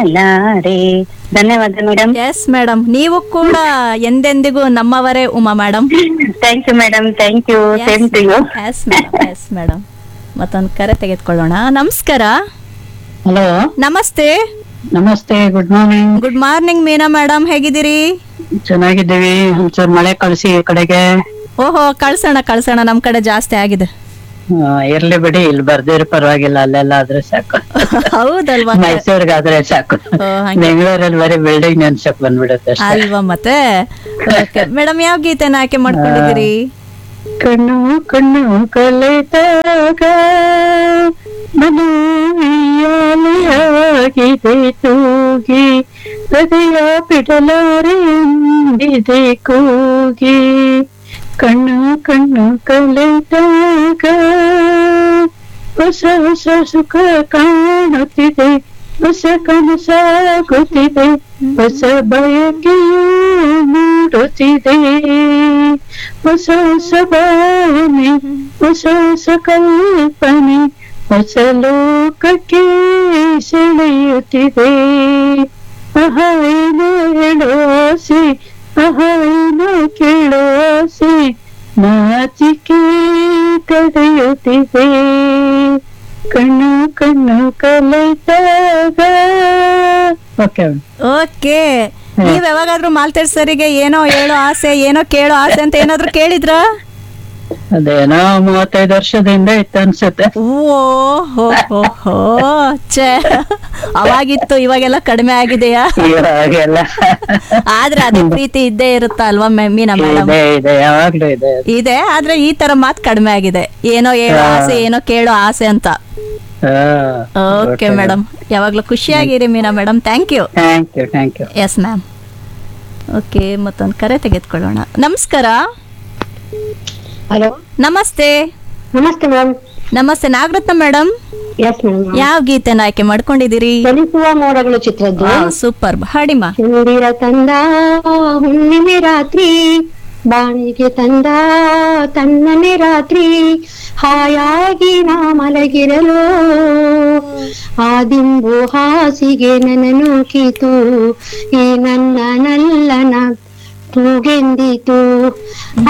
ಕಾಣಲಾರೆ ಧನ್ಯವಾದ madam yes madam ನೀವು ಕೂಡ ಎಂದೆಂದಿಗೂ ನಮ್ಮವರೇ Uma madam thank you madam thank you same to you yes madam yes madam ಮತ್ತೊಂದು ಕರೆ ತೆಗೆದುಕೊಳ್ಳೋಣ ನಮಸ್ಕಾರ ಹಲೋ ನಮಸ್ತೆ ನಮಸ್ತೆ good morning good morning Meena madam ಹೇಗಿದ್ದೀರಿ ಚೆನ್ನಾಗಿದ್ದೀವಿ ಒಂಚೂರು ಮಳೆ ಕಳಿಸಿ ಈ ಕಡೆಗೆ ಓಹೋ ಕಳ್ಸೋಣ ಕಳ್ಸೋಣ ನಮ್ ಕಡೆ ಜಾಸ್ತಿ ಆಗಿದೆ ಆ, ಇರ್ಲಿ ಬಿಡಿ ಇಲ್ಲಿ ಬರ್ದಿರ ಪರವಾಗಿಲ್ಲ ಅಲ್ಲೆಲ್ಲ ಆದ್ರೆ ಸಾಕು ಹೌದಲ್ವಾ ಮೈಸೂರ್ಗಾದ್ರೆ ಸಾಕು ಓ, ಹಂಗೆ. ಬೆಂಗಳೂರಲ್ಲಿ ಬರೀ ಬಿಲ್ಡಿಂಗ್ ನೆನ್ಸಕ್ ಬಂದ್ಬಿಡುತ್ತೆ ಅಷ್ಟೇ ಅಲ್ವಾ ಮತ್ತೆ ಮೇಡಮ್ ಯಾವ ಗೀತೆನ ಆಯ್ಕೆ ಮಾಡ್ಕೊಂಡಿದ್ದೀರಿ ಕಣ್ಣು ಕಣ್ಣು ಕಲೆದಾಗ ಮನೋವಿಯಾಲಿಯಾಗಿದೆ ತೂಗಿ ಹೃದಯ ಬಿಡಲಾರೆ ಎಂದಿದೆ ಕೂಗಿ ಕಣ್ಣು ಕಣ್ಣು ಕಲೆದಾಗ ಹೊಸ ಹೊಸ ಸುಖ ಕಾಣುತ್ತಿದೆ ಹೊಸ ಕನಸಾಗುತ್ತಿದೆ ಹೊಸ ಬಯಕೆಯೂ ಮೂಡುತ್ತಿದೆ ಹೊಸ ಹೊಸ ಭಾವನೆ ಹೊಸ ಹೊಸ ಕಲ್ಪನೆ ಹೊಸ ಲೋಕಕ್ಕೆ ಸೆಳೆಯುತ್ತಿದೆ ಆಹಾ ಏನೋ ಹೇಳೋಸೆ ಆಹಾ ಏನೋ ಕೇಳೋಸೆ ನಾಚಿಕೆ ತಡೆಯುತ್ತಿದೆ ಕಣ್ಣು ಕಣ್ಣು ಕಲೆತಾಗ ಓಕೆ ಓಕೆ ನೀವ್ ಯಾವಾಗಾದ್ರೂ ಮಾಲ್ತೇಡ್ ಸರಿಗೆ ಏನೋ ಹೇಳೋ ಆಸೆ ಏನೋ ಕೇಳೋ ಆಸೆ ಅಂತ ಏನಾದ್ರೂ ಕೇಳಿದ್ರ ಅದೇನೋ ಮೂವತ್ತೈದು ವರ್ಷದಿಂದ ಇತ್ತು ಅನ್ಸುತ್ತೆ ಓ ಹೋ ಹೋ ಹೋ ಛೇ ಅವಾಗಿತ್ತು ಇವಾಗೆಲ್ಲ ಕಡಿಮೆ ಆಗಿದೆಯಾ ಇವಾಗೆಲ್ಲ ಆದ್ರೆ ಅದೇ ಪ್ರೀತಿ ಇದ್ದೇ ಇರುತ್ತಾ ಅಲ್ವಾ ಮೆ- ಮೀನಾ ಮೇಡಮ್ ಇದೆ ಇದೆ ಯಾವಾಗ್ಲೂ ಇದೆ ಇದೆ ಆದ್ರೆ ಈ ತರ ಮಾತು ಕಡಿಮೆ ಆಗಿದೆ ಏನೋ ಹೇಳೋ ಆಸೆ ಏನೋ ಕೇಳೋ ಆಸೆ ಅಂತ ಓಕೆ ಮೇಡಮ್ ಯಾವಾಗ್ಲೂ ಖುಷಿಯಾಗಿರಿ Meena madam thank you thank you thank you yes ma'am okay ಮತ್ತೊಂದು ಕರೆ ತೆಗೆದುಕೊಳ್ಳೋಣ ನಮಸ್ಕಾರ ಹಲೋ ನಮಸ್ತೆ ನಮಸ್ತೆ ಮ್ಯಾಮ್ ನಮಸ್ತೆ ನಾಗರತ್ನ ಮೇಡಮ್ ಎಸ್ ಮ್ಯಾಮ್ ಯಾವ ಗೀತೆನ ಆಯ್ಕೆ ಮಾಡ್ಕೊಂಡಿದ್ದೀರಿ ಚಲಿಸುವ ಮೋಡಗಳು ಚಿತ್ರದ್ದು ಸೂಪರ್ ಹಾಡಿಮಾ ಚಂದಿರ ತಂದ ಹುಣ್ಣಿಮೆ ರಾತ್ರಿ ಬಾಣಿಗೆ ತಂದ ತನ್ನನೆ ರಾತ್ರಿ ಹಾಯಾಗಿ ನಾ ಮಲಗಿರಲು ಆ ದಿಂಬು ಹಾಸಿಗೆ ನನ್ನ ನೂಕಿತು ಈ ನನ್ನ ನಲ್ಲನ ತೂಗೆಂದಿತು